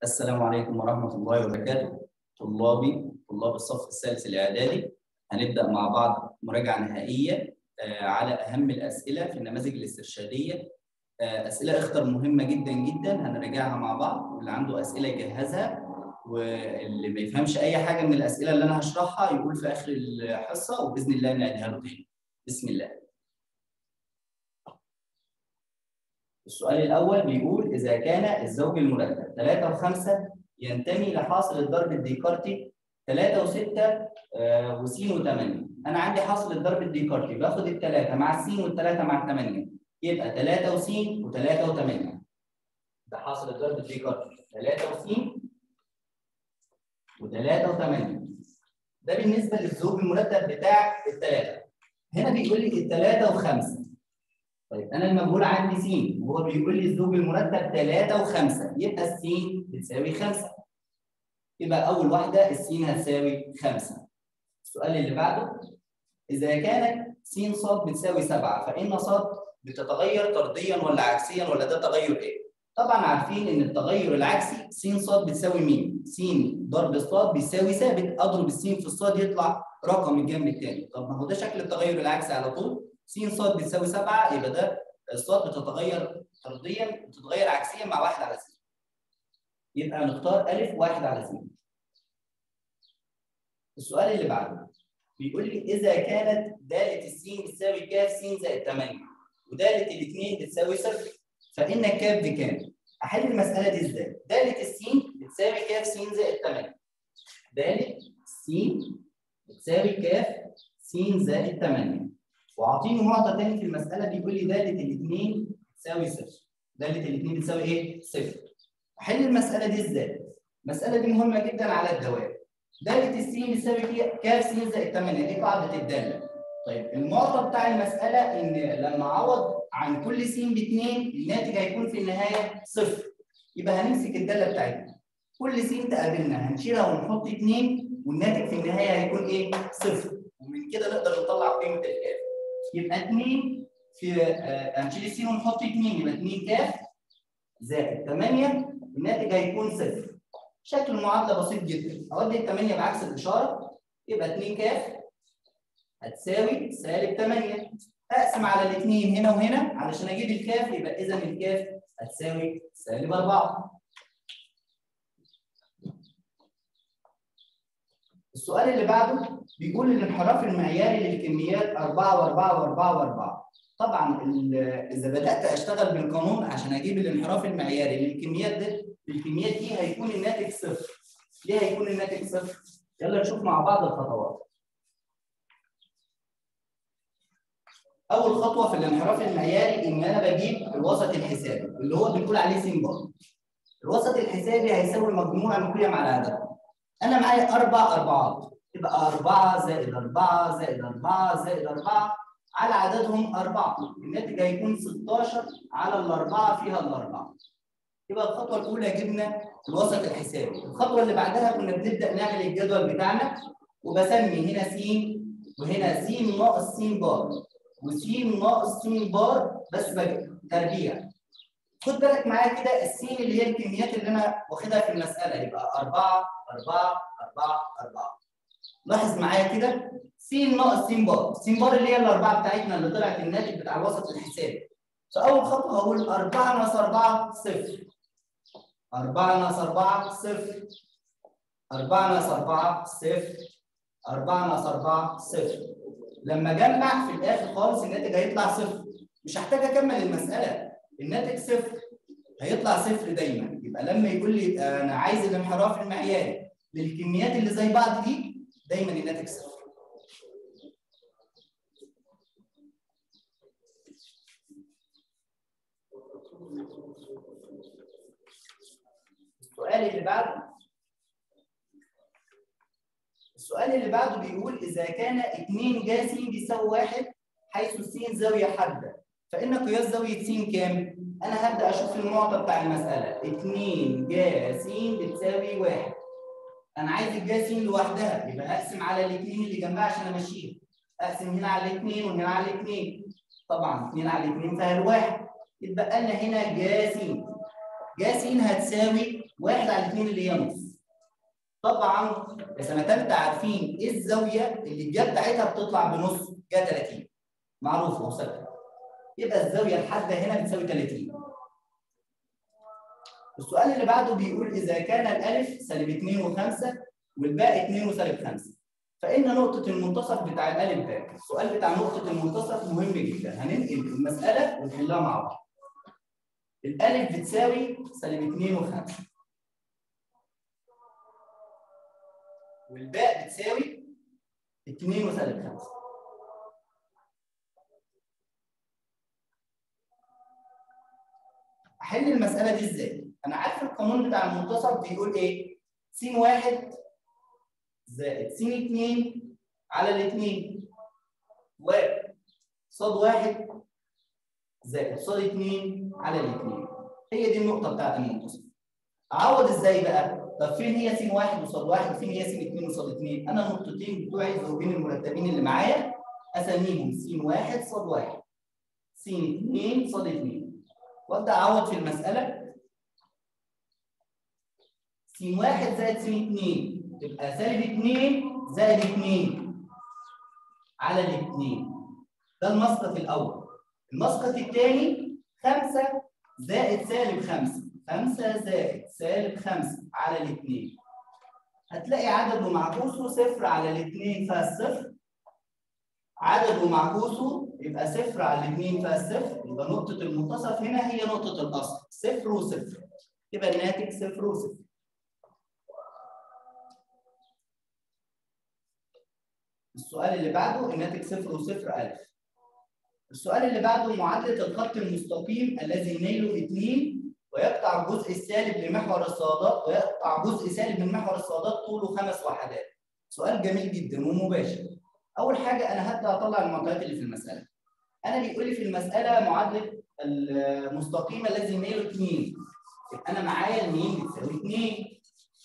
السلام عليكم ورحمة الله وبركاته طلابي طلاب الصف الثالث الإعدادي هنبدأ مع بعض مراجعة نهائية آه، على أهم الأسئلة في النماذج الاسترشادية آه، أسئلة اختر مهمة جدا جدا هنراجعها مع بعض واللي عنده أسئلة يجهزها واللي ما يفهمش أي حاجة من الأسئلة اللي أنا هشرحها يقول في آخر الحصة وبإذن الله نعيدها له تاني بسم الله السؤال الأول بيقول إذا كان الزوج المرتب 3 و5 ينتمي لحاصل الضرب الديكارتي 3 و6 وس و8 أنا عندي حاصل الضرب الديكارتي باخد الثلاثة مع الس والثلاثة مع الثمانية يبقى 3 وس و3 و8 ده حاصل الضرب الديكارتي 3 وس و3 و8 ده بالنسبة للزوج المرتب بتاع الثلاثة هنا بيقول لي الثلاثة وخمسة طيب انا المجهول عندي س وهو بيقول لي الزوج المرتب 3 و5 يبقى الس بتساوي 5 يبقى اول واحده الس هتساوي 5 السؤال اللي بعده اذا كانت س ص بتساوي 7 فان ص بتتغير طرديا ولا عكسيا ولا ده تغير ايه؟ طبعا عارفين ان التغير العكسي س ص بتساوي مين؟ س ضرب ص بيساوي ثابت اضرب السين في الصاد يطلع رقم الجنب الثاني طب ما هو ده شكل التغير العكسي على طول س ص بتساوي 7 يبقى ده الصاد بتتغير طرديا بتتغير عكسيا مع 1 على س. يبقى هنختار أ 1 على س. السؤال اللي بعده بيقول لي إذا كانت دالة الس بتساوي ك س زائد 8 ودالة الاثنين بتساوي صفر فإن الكاف بكام؟ أحل المسألة دي إزاي؟ دالة الس بتساوي ك س زائد 8 دالة س بتساوي ك س زائد 8 واعطيني معطى تاني في المساله بيقول لي داله الاثنين تساوي صفر. داله الاثنين بتساوي ايه؟ صفر. احل المساله دي ازاي؟ المساله دي مهمه جدا على الدوام. داله السين بتساوي ك س زائد 8 دي قاعده الداله. طيب المعطى بتاع المساله ان لما اعوض عن كل س باثنين الناتج هيكون في النهايه صفر. يبقى هنمسك الداله بتاعتنا. كل س تقابلنا هنشيلها ونحط اثنين والناتج في النهايه هيكون ايه؟ صفر. ومن كده نقدر نطلع قيمه الكاف. يبقى 2 في آه هنشيل السين ونحط 2 يبقى 2 كاف زائد 8 الناتج هيكون صفر. شكل المعادله بسيط جدا اودي ال 8 بعكس الاشاره يبقى 2 كاف هتساوي سالب 8 اقسم على الاثنين هنا وهنا علشان اجيب الكاف يبقى اذا الكاف هتساوي سالب 4 السؤال اللي بعده بيقول الانحراف المعياري للكميات 4 و4 و4 و4 طبعا اذا بدات اشتغل بالقانون عشان اجيب الانحراف المعياري للكميات دي الكميات دي هيكون الناتج صفر ليه هيكون الناتج صفر يلا نشوف مع بعض الخطوات اول خطوه في الانحراف المعياري ان انا بجيب الوسط الحسابي اللي هو بنقول عليه س بار الوسط الحسابي هيساوي مجموع القيم على عدد انا معايا اربع اربعات يبقى 4 زائد 4 زائد 4 زائد 4 على عددهم 4 الناتج هيكون 16 على الأربعة فيها الأربعة يبقى الخطوة الأولى جبنا الوسط الحسابي الخطوة اللي بعدها كنا بنبدأ نعمل الجدول بتاعنا وبسمي هنا س وهنا س ناقص س بار وس ناقص س بار بس تربيع خد بالك معايا كده السين اللي هي الكميات اللي أنا واخدها في المسألة يبقى 4 4 4 4 لاحظ معايا كده س ناقص س بار س بار اللي هي الاربعه بتاعتنا اللي طلعت الناتج بتاع الوسط الحسابي فاول خطوه هقول 4 ناقص 4 صفر 4 ناقص 4 صفر 4 ناقص 4 صفر 4 ناقص 4 صفر لما اجمع في الاخر خالص الناتج هيطلع صفر مش هحتاج اكمل المساله الناتج صفر هيطلع صفر دايما يبقى لما يقول لي انا عايز الانحراف المعياري للكميات اللي زي بعض دي دايما الناتج صفر السؤال اللي بعده السؤال اللي بعده بيقول اذا كان 2 جا س بيساوي 1 حيث س زاويه حاده فان قياس زاويه س كام؟ انا هبدا اشوف المعطى بتاع المساله 2 جا س بتساوي 1 انا عايز الجا س لوحدها يبقى اقسم على الاثنين اللي جنبها عشان امشيها اقسم هنا على الاثنين وهنا على الاثنين طبعا 2 على 2 فيها الواحد يتبقى لنا هنا جا س جا س هتساوي 1 على 2 اللي هي نص طبعا يا سنه ثالثه عارفين ايه الزاويه اللي الجا بتاعتها بتطلع بنص جا 30 معروفه وثابته يبقى الزاويه الحاده هنا بتساوي 30 السؤال اللي بعده بيقول اذا كان الالف سالب 2 و5 والباقي 2 وسالب 5 فان نقطه المنتصف بتاع الالف باء السؤال بتاع نقطه المنتصف مهم جدا هننقل المساله ونحلها مع بعض الالف بتساوي سالب 2 و5 والباء بتساوي 2 وسالب 5 احل المساله دي ازاي انا عارف القانون بتاع المنتصف بيقول ايه س واحد زائد س 2 على الاثنين و صاد واحد زائد صاد 2 على الاثنين هي دي النقطه بتاعت المنتصف اعوض ازاي بقى طب فين هي س واحد وصاد واحد وفين هي س 2 وصاد 2 انا النقطتين بتوعي الزوجين المرتبين اللي معايا اسميهم س واحد صاد واحد س 2 صاد 2 وابدا اعوض في المساله س واحد زائد س 2 تبقى سالب 2 زائد 2 على الاثنين ده المسقط الاول المسقط الثاني 5 زائد سالب 5 5 زائد سالب 5 على الاثنين هتلاقي عدد ومعكوسه صفر على الاثنين فالصفر عدد ومعكوسه يبقى صفر على الاثنين فالصفر يبقى نقطة المنتصف هنا هي نقطة الأصل صفر وصفر يبقى الناتج صفر وصفر السؤال اللي بعده الناتج صفر وصفر ألف السؤال اللي بعده معادلة الخط المستقيم الذي ميله 2 ويقطع الجزء السالب لمحور الصادات ويقطع جزء سالب من محور الصادات طوله خمس وحدات. سؤال جميل جدا ومباشر. أول حاجة أنا هبدأ أطلع المعطيات اللي في المسألة. أنا بيقول لي في المسألة معادلة المستقيم الذي ميله 2 يبقى أنا معايا الميم بتساوي 2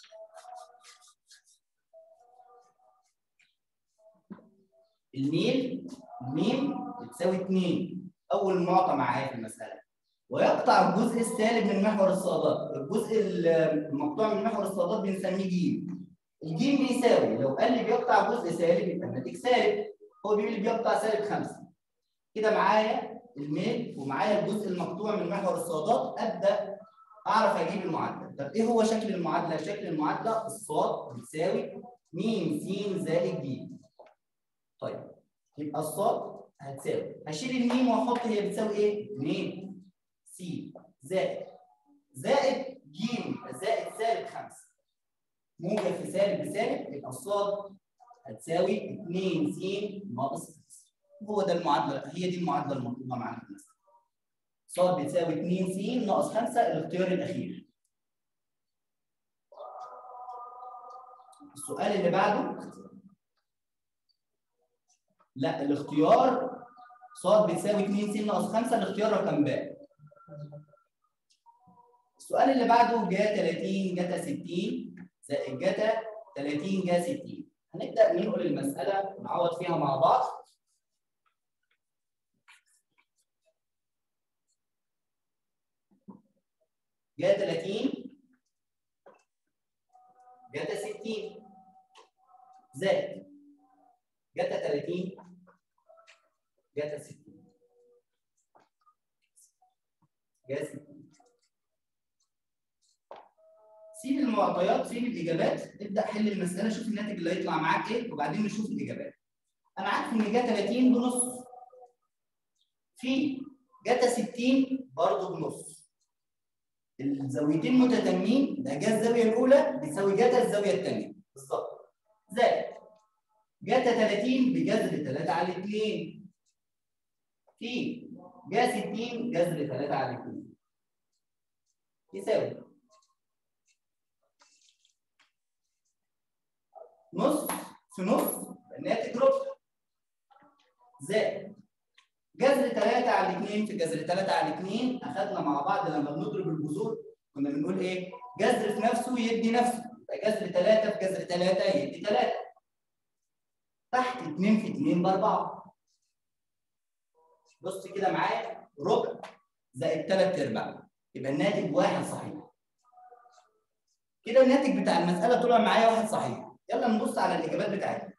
الميل الميم بتساوي 2 اول معطى معايا في المساله ويقطع الجزء السالب من محور الصادات الجزء المقطوع من محور الصادات بنسميه جيم الجيم بيساوي لو قال لي بيقطع جزء سالب يبقى الناتج سالب هو بيقول لي بيقطع سالب 5 كده معايا الميل ومعايا الجزء المقطوع من محور الصادات ابدا اعرف اجيب المعادله طب ايه هو شكل المعادله شكل المعادله الصاد بتساوي م س زائد ج طيب يبقى الصاد هتساوي هشيل الميم واحط هي بتساوي ايه؟ 2 س زائد زائد ج زائد سالب 5 موجب في سالب بسالب يبقى الصاد هتساوي 2 س ناقص 5 هو ده المعادله هي دي المعادله المطلوبه معانا في المسألة صاد بتساوي 2 س ناقص 5 الاختيار الاخير السؤال اللي بعده لا الاختيار صاد بتساوي 2 س ناقص 5 الاختيار رقم باء السؤال اللي بعده جا 30 جتا 60 زائد جتا 30 جا 60 هنبدا ننقل المساله ونعوض فيها مع بعض جا 30 جتا 60 زائد جتا 30 جتا 60 جا 60 سيب المعطيات سيب الاجابات ابدا حل المساله شوف الناتج اللي هيطلع معاك ايه وبعدين نشوف الاجابات انا عارف ان جتا 30 بنص في جتا 60 برضه بنص الزاويتين متتامين ده جا الزاويه الاولى بيساوي جتا الزاويه الثانيه بالظبط زائد جتا 30 بجذر 3 على 2 في جا 60 جذر 3 على 2 يساوي نص في نص الناتج ربع زائد جذر 3 على 2 في جذر 3 على 2 اخذنا مع بعض لما بنضرب الجذور كنا بنقول ايه؟ جذر في نفسه يدي نفسه يبقى جذر 3 في جذر 3 يدي 3 تحت 2 في 2 ب 4 بص كده معايا ربع زائد 3 ارباع يبقى الناتج واحد صحيح كده الناتج بتاع المساله طلع معايا واحد صحيح يلا نبص على الاجابات بتاعتنا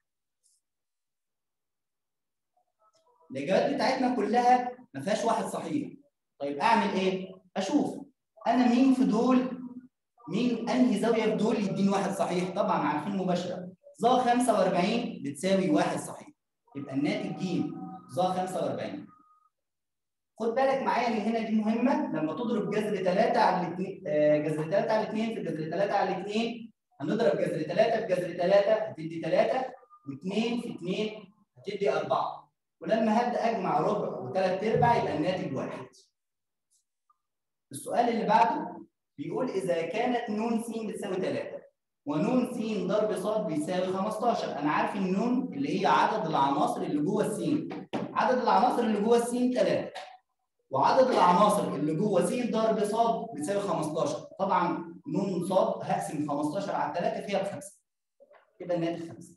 الاجابات بتاعتنا كلها ما فيهاش واحد صحيح طيب اعمل ايه اشوف انا مين في دول مين انهي زاويه في دول يديني واحد صحيح طبعا عارفين مباشره ظا 45 بتساوي واحد صحيح يبقى الناتج ج ظا 45 خد بالك معايا ان هنا دي مهمه لما تضرب جذر 3 على الاثنين جذر 3 على 2 في جذر 3 على 2 هنضرب جذر 3 في جذر 3 هتدي 3 و2 في 2 هتدي 4 ولما هبدا اجمع ربع وثلاث ارباع يبقى الناتج واحد. السؤال اللي بعده بيقول اذا كانت ن س بتساوي 3 ونون س ضرب ص بيساوي 15 انا عارف النون اللي هي عدد العناصر اللي جوه السين عدد العناصر اللي جوه السين 3 وعدد العناصر اللي جوه س ضرب ص بيساوي 15 طبعا نون ص هقسم 15 على 3 فيها بخمسه يبقى الناتج 5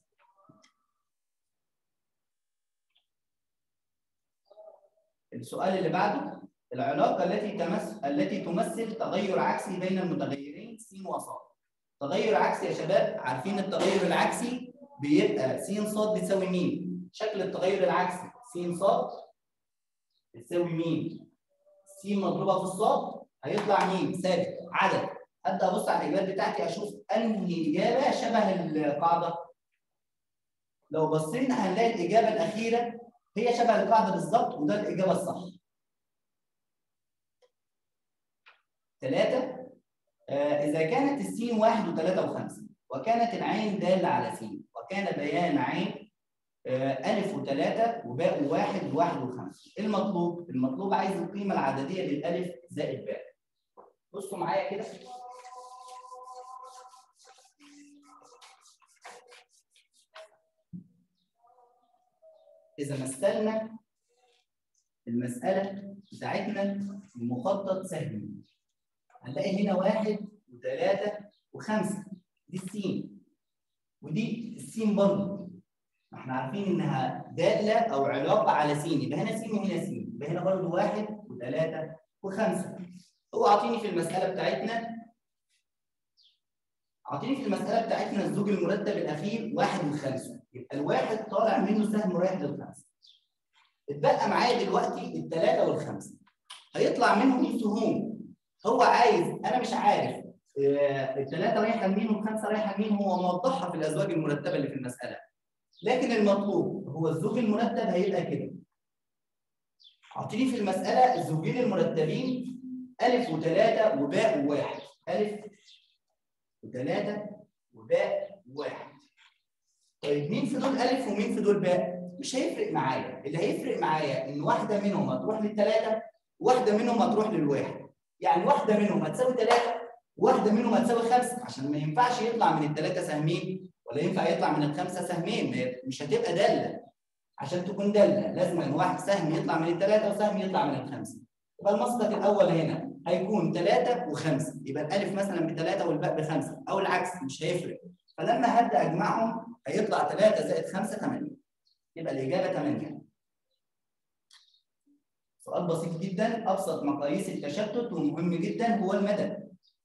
السؤال اللي بعده العلاقه التي تمس التي تمثل تغير عكسي بين المتغيرين س وص تغير عكسي يا شباب عارفين التغير العكسي بيبقى س ص بتساوي مين شكل التغير العكسي س ص بتساوي مين س مضروبه في الصاد هيطلع مين ثابت عدد ابدا ابص على الاجابات بتاعتي اشوف انهي اجابه شبه القاعده لو بصينا هنلاقي الاجابه الاخيره هي شبه القاعده بالظبط وده الاجابه الصح ثلاثة آه إذا كانت السين واحد وثلاثة وخمسة وكانت العين دالة على سين وكان بيان عين آه ألف وثلاثة وباء واحد وواحد وخمسة إيه المطلوب؟ المطلوب عايز القيمة العددية للألف زائد باء بصوا معايا كده إذا مثلنا المسألة بتاعتنا بمخطط سهمي هنلاقي هنا واحد وثلاثة وخمسة دي السين ودي السين برضه ما احنا عارفين انها دالة او علاقة على سين يبقى هنا سين وهنا سين يبقى هنا برضه واحد وثلاثة وخمسة هو عاطيني في المسألة بتاعتنا عاطيني في المسألة بتاعتنا الزوج المرتب الأخير واحد وخمسة يبقى الواحد طالع منه سهم رايح للخمسة اتبقى معايا دلوقتي الثلاثة والخمسة هيطلع منهم سهوم هو عايز انا مش عارف الثلاثه رايحه لمين والخمسه رايحه لمين هو موضحها في الازواج المرتبه اللي في المساله لكن المطلوب هو الزوج المرتب هيبقى كده اعطيني في المساله الزوجين المرتبين الف وثلاثه وباء وواحد الف وثلاثه وباء وواحد طيب مين في دول الف ومين في دول باء مش هيفرق معايا اللي هيفرق معايا ان واحده منهم هتروح للثلاثه واحده منهم هتروح للواحد يعني واحده منهم هتساوي 3 واحده منهم هتساوي 5 عشان ما ينفعش يطلع من الثلاثه سهمين ولا ينفع يطلع من الخمسه سهمين مش هتبقى داله عشان تكون داله لازم ان واحد سهم يطلع من الثلاثه وسهم يطلع من الخمسه يبقى المصدر الاول هنا هيكون 3 و5 يبقى الالف مثلا بثلاثه والباء بخمسه او العكس مش هيفرق فلما هبدا اجمعهم هيطلع 3 زائد 5 8 يبقى الاجابه 8 سؤال بسيط جدا ابسط مقاييس التشتت ومهم جدا هو المدى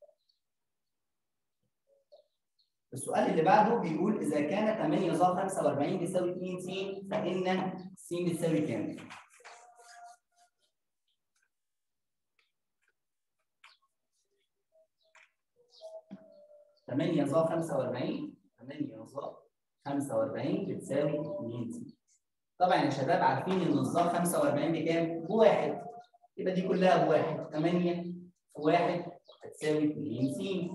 السؤال اللي بعده بيقول اذا كان 8 ظا 45 بيساوي 2 س فان س بتساوي كام؟ تمانية ظا 45 8 ظا 45 بتساوي 2 س طبعا يا شباب عارفين ان الظا 45 بكام؟ بواحد يبقى دي كلها بواحد 8 في 1 هتساوي 2 س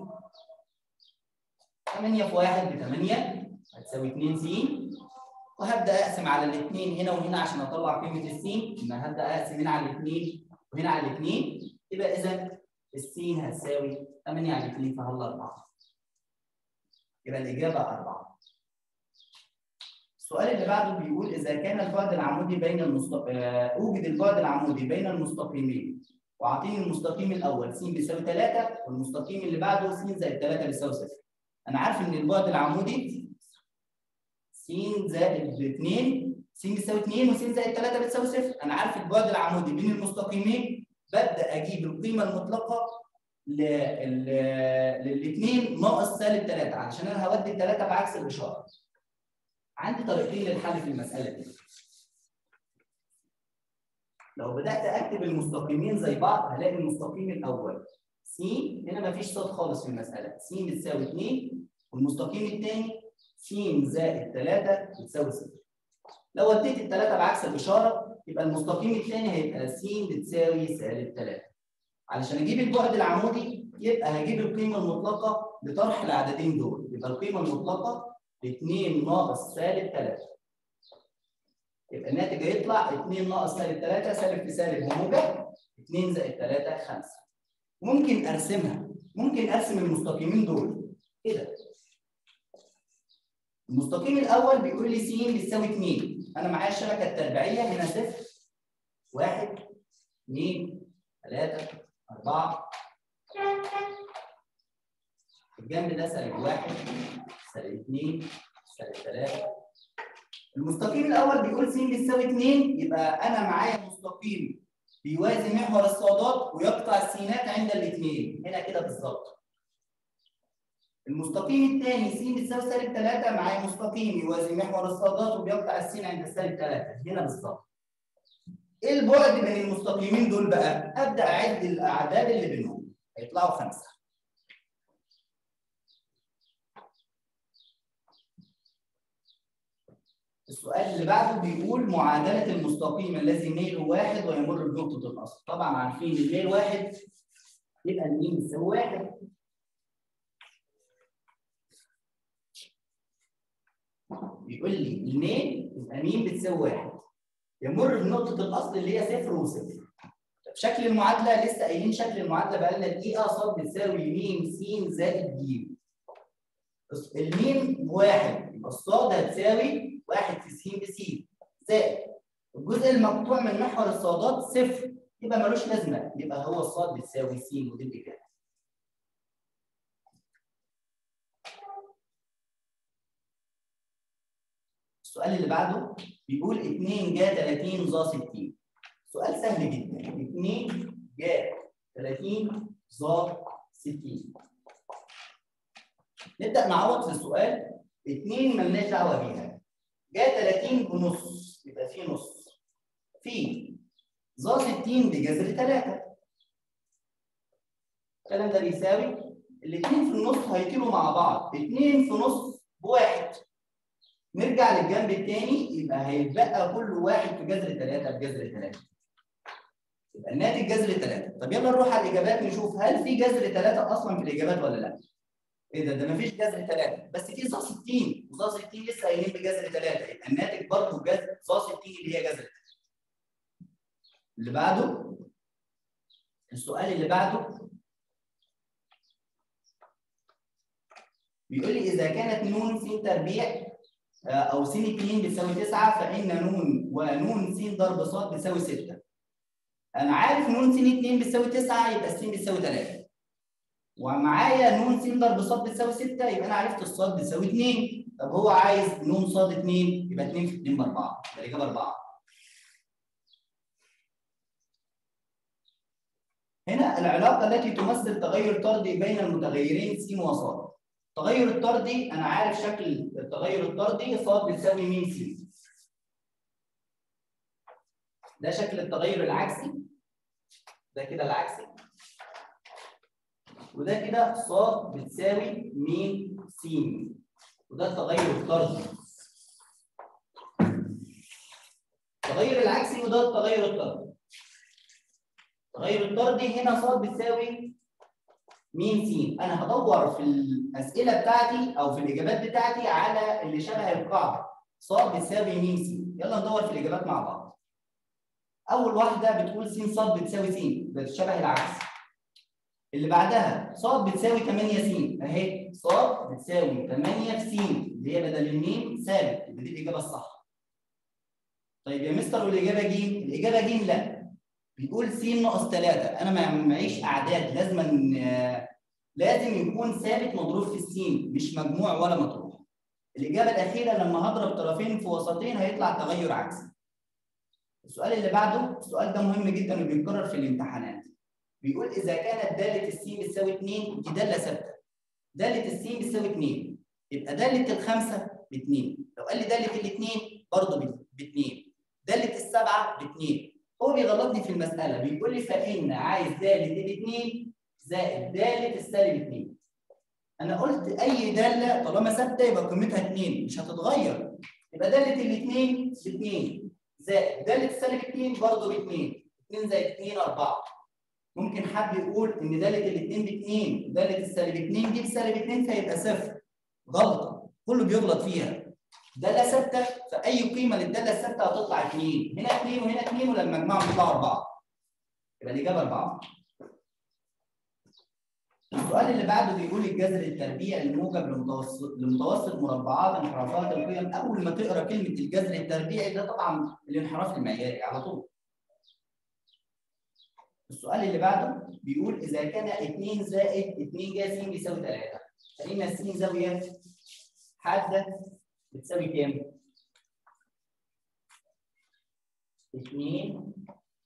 8 في 1 ب 8 هتساوي 2 س وهبدا اقسم على الاثنين هنا وهنا عشان اطلع قيمه السين يبقى هبدا اقسم هنا على الاثنين وهنا على الاثنين يبقى اذا السين هتساوي 8 على 2 فهلا 4 يبقى الاجابه 4 السؤال اللي بعده بيقول اذا كان البعد العمودي بين المستق... اوجد البعد العمودي بين المستقيمين واعطيني المستقيم الاول س بيساوي 3 والمستقيم اللي بعده س زائد 3 بيساوي 0 انا عارف ان البعد العمودي س زائد 2 س بيساوي 2 وس زائد 3 بتساوي 0 انا عارف البعد العمودي بين المستقيمين ببدا اجيب القيمه المطلقه للاثنين ناقص سالب 3 علشان انا هودي الثلاثه بعكس الاشاره. عندي طريقتين للحل في المساله دي. لو بدات اكتب المستقيمين زي بعض هلاقي المستقيم الاول س هنا مفيش صاد خالص في المساله س بتساوي 2 والمستقيم الثاني س زائد 3 بتساوي 0 لو وديت الثلاثه بعكس الاشاره يبقى المستقيم الثاني هيبقى س بتساوي سالب 3 علشان اجيب البعد العمودي يبقى هجيب القيمه المطلقه بطرح العددين دول يبقى القيمه المطلقه 2 ناقص سالب 3 يبقى الناتج هيطلع 2 ناقص سالب 3 سالب في سالب وموجب 2 زائد 3 5 ممكن ارسمها ممكن ارسم المستقيمين دول كده المستقيم الاول بيقول لي س بتساوي 2 انا معايا الشبكه التربيعيه هنا صفر 1 2 3 4 الجنب ده سالب 1 سالب 2 سالب 3 المستقيم الاول بيقول س بتساوي 2 يبقى انا معايا مستقيم بيوازي محور الصادات ويقطع السينات عند الاثنين هنا كده بالظبط المستقيم الثاني س بتساوي سالب 3 معايا مستقيم يوازي محور الصادات وبيقطع السين عند سالب 3 هنا بالظبط ايه البعد بين المستقيمين دول بقى؟ ابدا اعد الاعداد اللي بينهم هيطلعوا خمسه السؤال اللي بعده بيقول معادلة المستقيم الذي ميله واحد ويمر بنقطة الأصل، طبعا عارفين الميل واحد يبقى الميم يساوي واحد. بيقول لي الميل يبقى ميم بتساوي واحد. يمر بنقطة الأصل اللي هي صفر وصفر. شكل المعادلة لسه قايلين شكل المعادلة بقى لنا دقيقة ص بتساوي م س زائد ج. الميم واحد يبقى الصاد هتساوي واحد في س بس زائد الجزء المقطوع من محور الصادات صفر يبقى ملوش لازمه يبقى هو الصاد بتساوي س ودي الاجابه. السؤال اللي بعده بيقول 2 جا 30 ظا 60 سؤال سهل جدا 2 جا 30 ظا 60 نبدا نعوض في السؤال 2 مالناش دعوه بيها جا 30 بنص يبقى في نص في ظا 60 بجذر 3 الكلام ده بيساوي الاثنين في النص هيطيروا مع بعض 2 في نص بواحد نرجع للجنب الثاني يبقى هيتبقى كل واحد في جذر 3 بجذر 3 يبقى الناتج جذر 3 طب يلا نروح على الاجابات نشوف هل في جذر 3 اصلا في الاجابات ولا لا ايه ده ده مفيش جذر 3 بس في ظا 60 وظا 60 لسه قايلين بجذر 3 يبقى الناتج برضه جذر ظا 60 اللي هي جذر 3 اللي بعده السؤال اللي بعده بيقول لي اذا كانت نون س تربيع او س 2 بتساوي 9 فان نون ونون س ضرب ص بتساوي 6 انا عارف نون س 2 بتساوي 9 يبقى س بتساوي 3 ومعايا نون س ضرب ص بتساوي 6 يبقى انا عرفت الصاد بتساوي 2 طب هو عايز نون صاد 2 يبقى 2 في 2 ب 4 يبقى الاجابه 4 هنا العلاقه التي تمثل تغير طردي بين المتغيرين س وص التغير الطردي انا عارف شكل التغير الطردي ص بتساوي م س ده شكل التغير العكسي ده كده العكسي وده كده ص بتساوي م س وده التغير الطردي التغير العكسي وده التغير الطردي التغير الطردي هنا ص بتساوي م س انا هدور في الاسئله بتاعتي او في الاجابات بتاعتي على اللي شبه القاعده ص بتساوي م س يلا ندور في الاجابات مع بعض اول واحده بتقول س ص بتساوي س ده شبه العكس اللي بعدها ص بتساوي 8 س اهي ص بتساوي 8 في س اللي هي بدل الميم ثابت يبقى دي الاجابه الصح طيب يا مستر والاجابه ج الاجابه ج لا بيقول س ناقص 3 انا ما معيش اعداد لازم لازم يكون ثابت مضروب في السين مش مجموع ولا مطروح الاجابه الاخيره لما هضرب طرفين في وسطين هيطلع تغير عكسي السؤال اللي بعده السؤال ده مهم جدا وبيتكرر في الامتحانات بيقول اذا كانت داله السين بتساوي 2 دي داله ثابته داله السين بتساوي 2 يبقى داله الخمسه ب 2 لو قال لي داله الاثنين برضه ب 2 داله السبعه ب 2 هو بيغلطني في المساله بيقول لي فان عايز داله الاثنين زائد داله السالب 2 انا قلت اي داله طالما ثابته يبقى قيمتها 2 مش هتتغير يبقى داله الاثنين ب 2 زائد داله السالب 2 برضه ب 2 2 زائد 2 4 ممكن حد يقول ان داله الاثنين ب 2 وداله السالب 2 دي بسالب 2 فيبقى صفر غلطه كله بيغلط فيها داله ثابته فاي قيمه للداله الثابته هتطلع 2 هنا 2 وهنا 2 ولما اجمعهم يطلعوا 4 يبقى الاجابه 4 السؤال اللي بعده بيقول الجذر التربيعي الموجب لمتوسط لمتوسط مربعات انحرافات القيم اول ما تقرا كلمه الجذر التربيعي ده طبعا الانحراف المعياري على طول. السؤال اللي بعده بيقول اذا كان 2 زائد 2 ج س بيساوي 3 فان الس زاويه حاده بتساوي كام؟ 2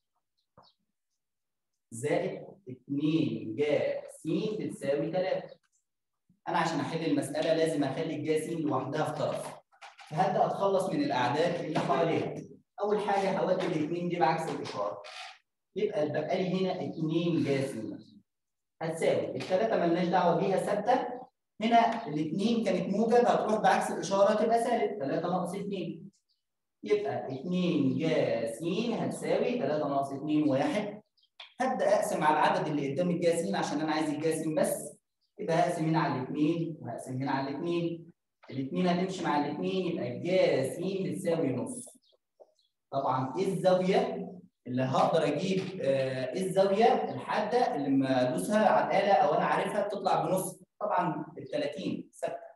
زائد 2 ج س بتساوي 3 انا عشان احل المساله لازم اخلي الج س لوحدها في طرف فهبدا اتخلص من الاعداد اللي حواليها اول حاجه هودي الاثنين دي بعكس الاشاره يبقى اتبقى لي هنا 2 ج س هتساوي الثلاثه مالناش دعوه بيها ثابته هنا الاثنين كانت موجب هتروح بعكس الاشاره تبقى سالب 3 ناقص 2 يبقى 2 ج س هتساوي 3 ناقص 2 1 هبدا اقسم على العدد اللي قدام الجاسين عشان انا عايز الجاسين بس يبقى هقسم هنا على الاثنين وهقسم هنا على الاثنين الاثنين هتمشي مع الاثنين يبقى الجاسين بتساوي نص طبعا ايه الزاويه اللي هقدر اجيب آه ايه الزاويه الحاده اللي لما ادوسها على الاله او انا عارفها بتطلع بنص طبعا ال 30 ثابته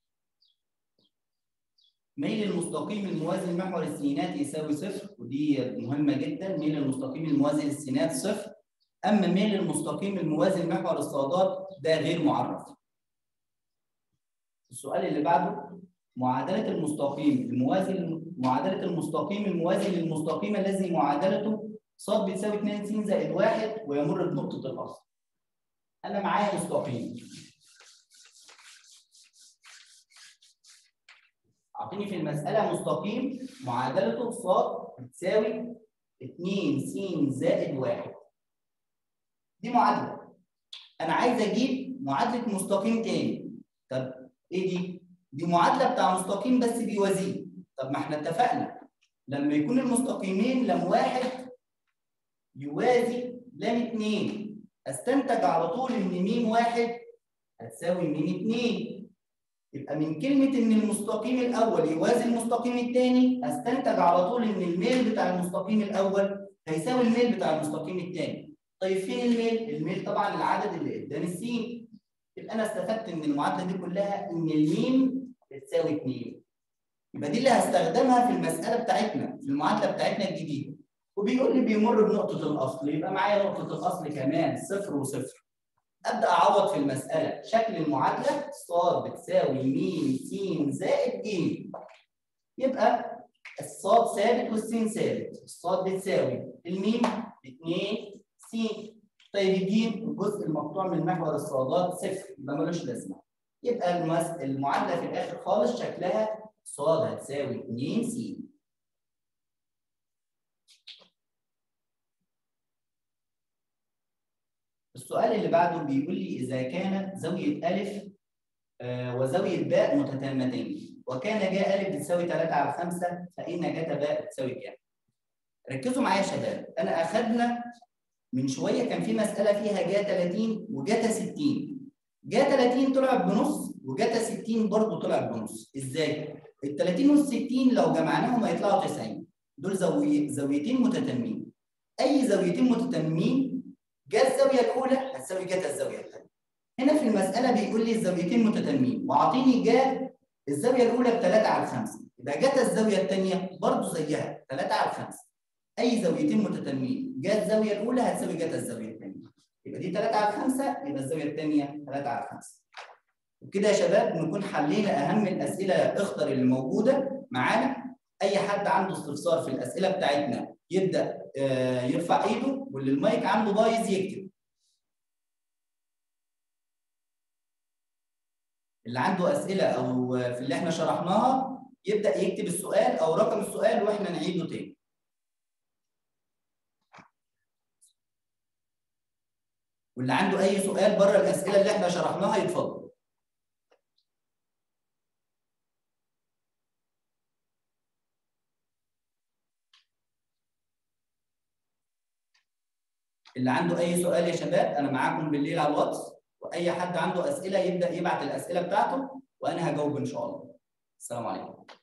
ميل المستقيم الموازي لمحور السينات يساوي صفر ودي مهمه جدا ميل المستقيم الموازي للسينات صفر اما ميل المستقيم الموازي لمحور الصادات ده غير معرف السؤال اللي بعده معادله المستقيم الموازي معادله المستقيم الموازي للمستقيم الذي معادلته ص بتساوي 2 س زائد 1 ويمر بنقطه الاصل انا معايا مستقيم اعطيني في المساله مستقيم معادلته ص بتساوي 2 س زائد 1 دي معادله انا عايز اجيب معادله مستقيم تاني طب ايه دي دي معادله بتاع مستقيم بس بيوازيه طب ما احنا اتفقنا لما يكون المستقيمين لم واحد يوازي لام 2 استنتج على طول ان م واحد هتساوي م 2 يبقى من كلمة إن المستقيم الأول يوازي المستقيم الثاني أستنتج على طول إن الميل بتاع المستقيم الأول هيساوي الميل بتاع المستقيم الثاني. طيب فين الميل؟ الميل طبعا العدد اللي قدام السين. يبقى أنا استفدت من المعادلة دي كلها إن الميم بتساوي 2. يبقى دي اللي هستخدمها في المسألة بتاعتنا، في المعادلة بتاعتنا الجديدة. وبيقول لي بيمر بنقطة الأصل، يبقى معايا نقطة الأصل كمان صفر وصفر. ابدا اعوض في المساله شكل المعادله ص بتساوي م س زائد ج يبقى الصاد ثابت والسين ثابت الصاد بتساوي الميم 2 س طيب الجيم الجزء المقطوع من محور الصادات صفر يبقى ملوش لازمه يبقى المس... المعادله في الاخر خالص شكلها ص هتساوي 2 س السؤال اللي بعده بيقول لي إذا كانت زاوية ألف آه وزاوية باء متتامتين وكان جاء ألف بتساوي 3 على 5 فإن جاتا باء بتساوي كام؟ ركزوا معايا يا شباب أنا أخدنا من شوية كان في مسألة فيها جا 30 وجاتا 60 جا 30 طلعت بنص وجاتا 60 برضه طلعت بنص إزاي؟ ال 30 وال 60 لو جمعناهم هيطلعوا 90 دول زاوية زاويتين متتامين أي زاويتين متتامين جا الزاويه الاولى هتساوي جاتا الزاويه الثانيه. هنا في المساله بيقول لي الزاويتين متتامين واعطيني جا الزاويه الاولى ب 3 على 5 يبقى جاتا الزاويه الثانيه برضه زيها 3 على 5 اي زاويتين متتامين جا الزاويه الاولى هتساوي جاتا الزاويه الثانيه يبقى دي 3 على 5 يبقى الزاويه الثانيه 3 على 5 وبكده يا شباب نكون حلينا اهم الاسئله اختر اللي موجوده معانا اي حد عنده استفسار في الاسئله بتاعتنا يبدا آه، يرفع ايده واللي المايك عنده بايظ يكتب اللي عنده اسئله او في اللي احنا شرحناها يبدا يكتب السؤال او رقم السؤال واحنا نعيده تاني واللي عنده اي سؤال بره الاسئله اللي احنا شرحناها يتفضل اللي عنده اي سؤال يا شباب انا معاكم بالليل على الواتس واي حد عنده اسئله يبدا يبعت الاسئله بتاعته وانا هجاوب ان شاء الله السلام عليكم